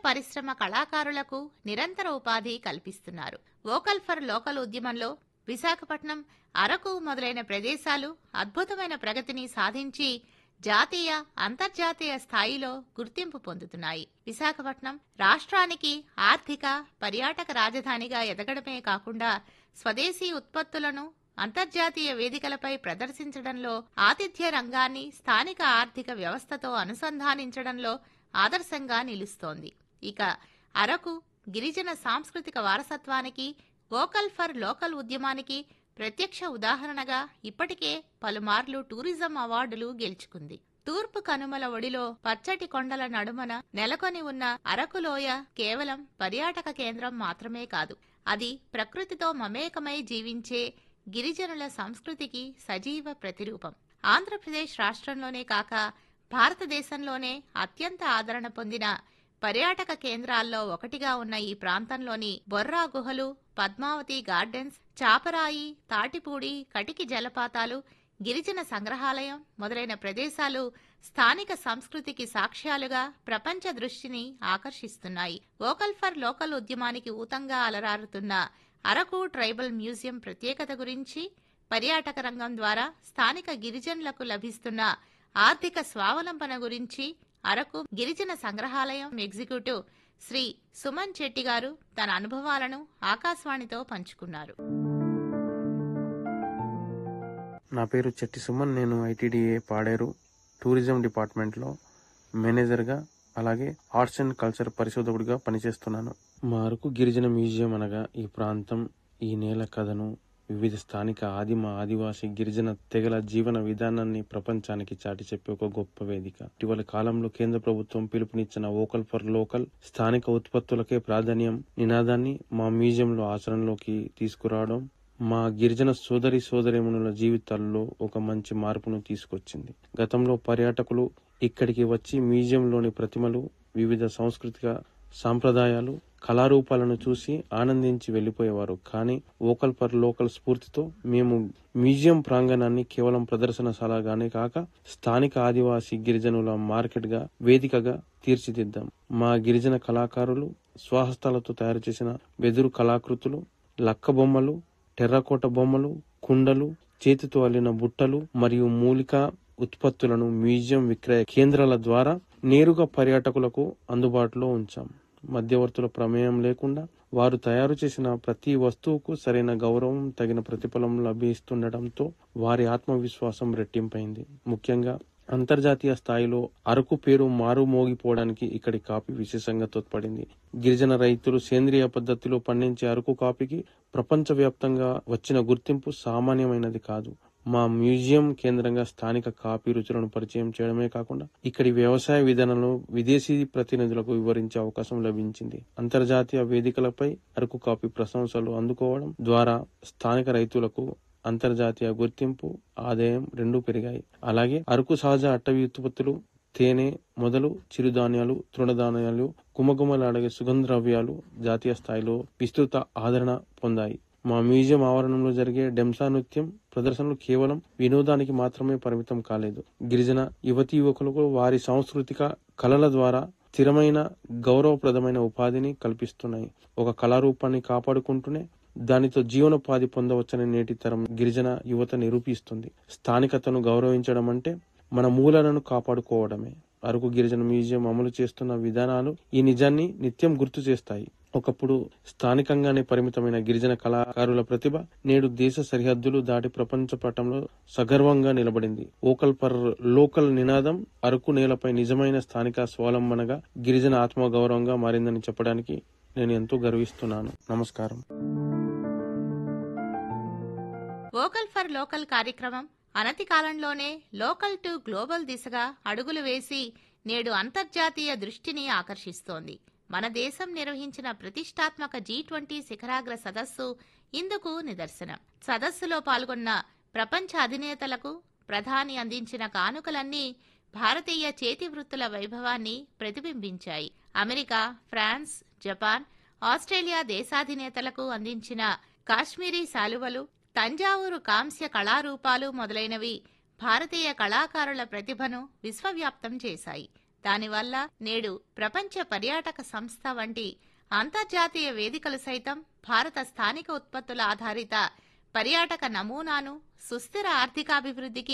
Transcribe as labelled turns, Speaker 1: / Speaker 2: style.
Speaker 1: పరిశ్రమ కళాకారులకు నిరంతర ఉపాధి కల్పిస్తున్నారు వోకల్ ఫర్ లోకల్ ఉద్యమంలో విశాఖపట్నం అరకు మొదలైన ప్రదేశాలు అద్భుతమైన ప్రగతిని సాధించి జాతీయ అంతర్జాతీయ స్థాయిలో గుర్తింపు పొందుతున్నాయి విశాఖపట్నం రాష్ట్రానికి ఆర్థిక పర్యాటక రాజధానిగా ఎదగడమే కాకుండా స్వదేశీ ఉత్పత్తులను అంతర్జాతీయ వేదికలపై ప్రదర్శించడంలో ఆతిథ్య రంగాన్ని స్థానిక ఆర్థిక వ్యవస్థతో అనుసంధానించడంలో ఆదర్శంగా నిలుస్తోంది ఇక అరకు గిరిజన సాంస్కృతిక వారసత్వానికి వోకల్ ఫర్ లోకల్ ఉద్యమానికి ప్రత్యక్ష ఉదాహరణగా ఇప్పటికే పలుమార్లు టూరిజం అవార్డులు గెలుచుకుంది తూర్పు కనుమల ఒడిలో పచ్చటి కొండల నడుమన నెలకొని ఉన్న అరకులోయ కేవలం పర్యాటక కేంద్రం మాత్రమే కాదు అది ప్రకృతితో మమేకమై జీవించే గిరిజనుల సంస్కృతికి సజీవ ప్రతిరూపం ఆంధ్రప్రదేశ్ రాష్ట్రంలోనే కాక భారతదేశంలోనే అత్యంత ఆదరణ పొందిన పర్యాటక కేంద్రాల్లో ఒకటిగా ఉన్న ఈ ప్రాంతంలోని బొర్రా గుహలు పద్మావతి గార్డెన్స్ చాపరాయి తాటిపూడి కటికి జలపాతాలు గిరిజన సంగ్రహాలయం మొదలైన ప్రదేశాలు స్థానిక సంస్కృతికి సాక్ష్యాలుగా ప్రపంచ దృష్టిని ఆకర్షిస్తున్నాయి వోకల్ ఫర్ లోకల్ ఉద్యమానికి ఊతంగా అలరారుతున్న అరకు ట్రైబల్ మ్యూజియం ప్రత్యేకత గురించి పర్యాటక రంగం ద్వారా స్థానిక గిరిజనులకు లభిస్తున్న ఆర్థిక స్వావలంబన గురించి అరకు గిరిజన సంగ్రహాలయం ఎగ్జిక్యూటివ్ శ్రీ సుమన్ చెట్టి గారు తన అనుభవాలను ఆకాశవాణితో పంచుకున్నారు
Speaker 2: నా పేరు చెట్టి సుమన్ నేను ఐటీడీఏ పాడేరు టూరిజం డిపార్ట్మెంట్లో మేనేజర్గా అలాగే ఆర్ట్స్ అండ్ కల్చర్ పరిశోధకుడిగా పనిచేస్తున్నాను మా అరకు గిరిజన మ్యూజియం అనగా ఈ ప్రాంతం ఈ నేల కథను వివిధ స్థానిక ఆదిమ ఆదివాసి గిరిజన తెగల జీవన విధానాన్ని ప్రపంచానికి చాటి చెప్పే ఒక గొప్ప వేదిక ఇటీవల కాలంలో కేంద్ర ప్రభుత్వం పిలుపునిచ్చిన వోకల్ ఫర్ లోకల్ స్థానిక ఉత్పత్తులకే ప్రాధాన్యం నినాదాన్ని మా మ్యూజియంలో ఆచరణలోకి తీసుకురావడం మా గిరిజన సోదరి సోదరిమణుల జీవితాల్లో ఒక మంచి మార్పును తీసుకొచ్చింది గతంలో పర్యాటకులు ఇక్కడికి వచ్చి మ్యూజియంలోని ప్రతిమలు వివిధ సాంస్కృతిక సాంప్రదాయాలు కళారూపాలను చూసి ఆనందించి వెళ్లిపోయేవారు కానీ వోకల్ పర్ లోకల్ స్ఫూర్తితో మేము మ్యూజియం ప్రాంగణాన్ని కేవలం ప్రదర్శనశాలగానే కాక స్థానిక ఆదివాసీ గిరిజనుల మార్కెట్గా వేదికగా తీర్చిదిద్దాం మా గిరిజన కళాకారులు స్వహస్తాలతో తయారు చేసిన వెదురు కళాకృతులు లక్క బొమ్మలు టెర్రకోట బొమ్మలు కుండలు చేతితో అల్లిన బుట్టలు మరియు మూలిక ఉత్పత్తులను మ్యూజియం విక్రయ కేంద్రాల ద్వారా నేరుగా పర్యాటకులకు అందుబాటులో ఉంచాం మధ్యవర్తుల ప్రమేయం లేకుండా వారు తయారు చేసిన ప్రతి వస్తువుకు సరైన గౌరవం తగిన ప్రతిఫలం లభిస్తుండటంతో వారి ఆత్మవిశ్వాసం రెట్టింపైంది ముఖ్యంగా అంతర్జాతీయ స్థాయిలో అరకు పేరు మారు మోగిపోవడానికి ఇక్కడి కాఫీ విశేషంగా తోడ్పడింది గిరిజన రైతులు సేంద్రియ పద్ధతిలో పండించే అరకు కాఫీకి ప్రపంచవ్యాప్తంగా వచ్చిన గుర్తింపు సామాన్యమైనది కాదు మా మ్యూజియం కేంద్రంగా స్థానిక కాఫీ రుచులను పరిచయం చేయడమే కాకుండా ఇక్కడి వ్యవసాయ విధానంలో విదేశీ ప్రతినిధులకు వివరించే అవకాశం లభించింది అంతర్జాతీయ వేదికలపై అరకు కాఫీ ప్రశంసలు అందుకోవడం ద్వారా స్థానిక రైతులకు అంతర్జాతీయ గుర్తింపు ఆదాయం రెండూ పెరిగాయి అలాగే అరకు సహజ అటవీ ఉత్పత్తులు తేనె మొదలు చిరుధాన్యాలు తృణధాన్యాలు గుమగుమలాడే సుగంధ ద్రవ్యాలు జాతీయ స్థాయిలో విస్తృత ఆదరణ పొందాయి మా మ్యూజియం ఆవరణంలో జరిగే డెంసా నృత్యం ప్రదర్శనలు కేవలం వినోదానికి మాత్రమే పరిమితం కాలేదు గిరిజన యువతీ యువకులకు వారి సాంస్కృతిక కళల ద్వారా స్థిరమైన గౌరవప్రదమైన ఉపాధిని కల్పిస్తున్నాయి ఒక కళారూపాన్ని కాపాడుకుంటూనే దానితో జీవనోపాధి పొందవచ్చని నేటి తరం గిరిజన యువత నిరూపిస్తుంది స్థానికతను గౌరవించడం అంటే మన మూలాలను కాపాడుకోవడమే అరకు గిరిజన మ్యూజియం అమలు చేస్తున్న విధానాలు ఈ నిజాన్ని నిత్యం గుర్తు చేస్తాయి ఒకప్పుడు స్థానికంగానే పరిమితమైన గిరిజన కళాకారుల ప్రతిభ నేడు దేశ సరిహద్దులు దాటి ప్రపంచ పటంలో సగర్వంగా నిలబడింది ఓకల్ పర్ లోకల్ నినాదం అరకు నేలపై నిజమైన స్థానిక స్వావలంబనగా గిరిజన ఆత్మగౌరవంగా మారిందని చెప్పడానికి నేను ఎంతో గర్విస్తున్నాను నమస్కారం
Speaker 1: వోకల్ ఫర్ లోకల్ కార్యక్రమం అనతి కాలంలోనే లోకల్ టు గ్లోబల్ దిశగా అడుగులు వేసి నేడు అంతర్జాతీయ దృష్టిని ఆకర్షిస్తోంది మన దేశం నిర్వహించిన ప్రతిష్టాత్మక జీ ట్వంటీ శిఖరాగ్ర సదస్సు ఇందుకు నిదర్శనం సదస్సులో పాల్గొన్న ప్రపంచ అధినేతలకు ప్రధాని అందించిన కానుకలన్నీ భారతీయ చేతి వృత్తుల వైభవాన్ని ప్రతిబింబించాయి అమెరికా ఫ్రాన్స్ జపాన్ ఆస్ట్రేలియా దేశాధినేతలకు అందించిన కాశ్మీరీ శాలువలు తంజావూరు కాంస్య కళారూపాలు మొదలైనవి భారతీయ కళాకారుల ప్రతిభను విశ్వవ్యాప్తం చేశాయి దానివల్ల నేడు ప్రపంచ పర్యాటక సంస్థ వంటి అంతర్జాతీయ వేదికలు సైతం భారత స్థానిక ఉత్పత్తుల ఆధారిత పర్యాటక నమూనాను సుస్థిర ఆర్థికాభివృద్ధికి